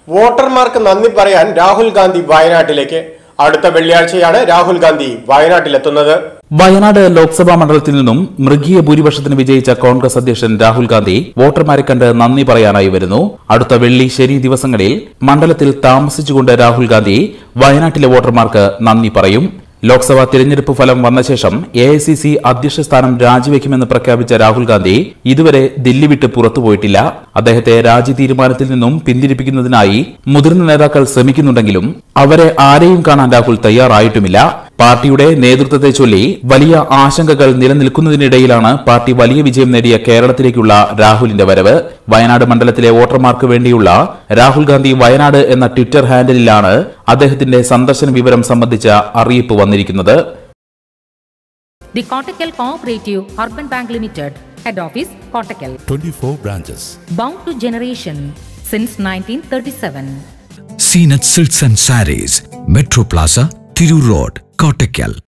വോട്ടർമാർക്ക് നന്ദി പറയാൻ രാഹുൽ ഗാന്ധി വയനാട്ടിലേക്ക് അടുത്ത വെള്ളിയാഴ്ചയാണ് രാഹുൽ ഗാന്ധി വയനാട്ടിലെത്തുന്നത് വയനാട് ലോക്സഭാ മണ്ഡലത്തിൽ നിന്നും മൃഗീയ ഭൂരിപക്ഷത്തിന് വിജയിച്ച കോൺഗ്രസ് അധ്യക്ഷൻ രാഹുൽ ഗാന്ധി വോട്ടർമാരെ കണ്ട് നന്ദി പറയാനായി വരുന്നു അടുത്ത വെള്ളി ശനി ദിവസങ്ങളിൽ മണ്ഡലത്തിൽ താമസിച്ചുകൊണ്ട് രാഹുൽ ഗാന്ധി വയനാട്ടിലെ വോട്ടർമാർക്ക് നന്ദി പറയും ലോക്സഭാ തിരഞ്ഞെടുപ്പ് ഫലം വന്ന ശേഷം എ ഐ സി സി അധ്യക്ഷ സ്ഥാനം രാജിവെക്കുമെന്ന് പ്രഖ്യാപിച്ച രാഹുൽ ഗാന്ധി ഇതുവരെ ദില്ലി വിട്ട് പുറത്തുപോയിട്ടില്ല അദ്ദേഹത്തെ രാജി തീരുമാനത്തിൽ നിന്നും പിന്തിരിപ്പിക്കുന്നതിനായി മുതിർന്ന നേതാക്കൾ ശ്രമിക്കുന്നുണ്ടെങ്കിലും അവരെ ആരെയും കാണാൻ രാഹുൽ തയ്യാറായിട്ടുമില്ല പാർട്ടിയുടെ നേതൃത്വത്തെ ചൊല്ലി വലിയ ആശങ്കകൾ നിലനിൽക്കുന്നതിനിടയിലാണ് പാർട്ടി വലിയ വിജയം നേടിയ കേരളത്തിലേക്കുള്ള രാഹുലിന്റെ വരവ് വയനാട് മണ്ഡലത്തിലെ വോട്ടർമാർക്ക് വേണ്ടിയുള്ള രാഹുൽ ഗാന്ധി വയനാട് എന്ന ട്വിറ്റർ ഹാൻഡിലാണ് അദ്ദേഹത്തിന്റെ സന്ദർശന വിവരം സംബന്ധിച്ച അറിയിപ്പ് വന്നിരിക്കുന്നത് The Kottakkal Cooperative Urban Bank Limited, Head Office, Kottakkal. 24 branches. Bound to generation since 1937. Seenath silks and sarees metro plaza Tirur road Kottakkal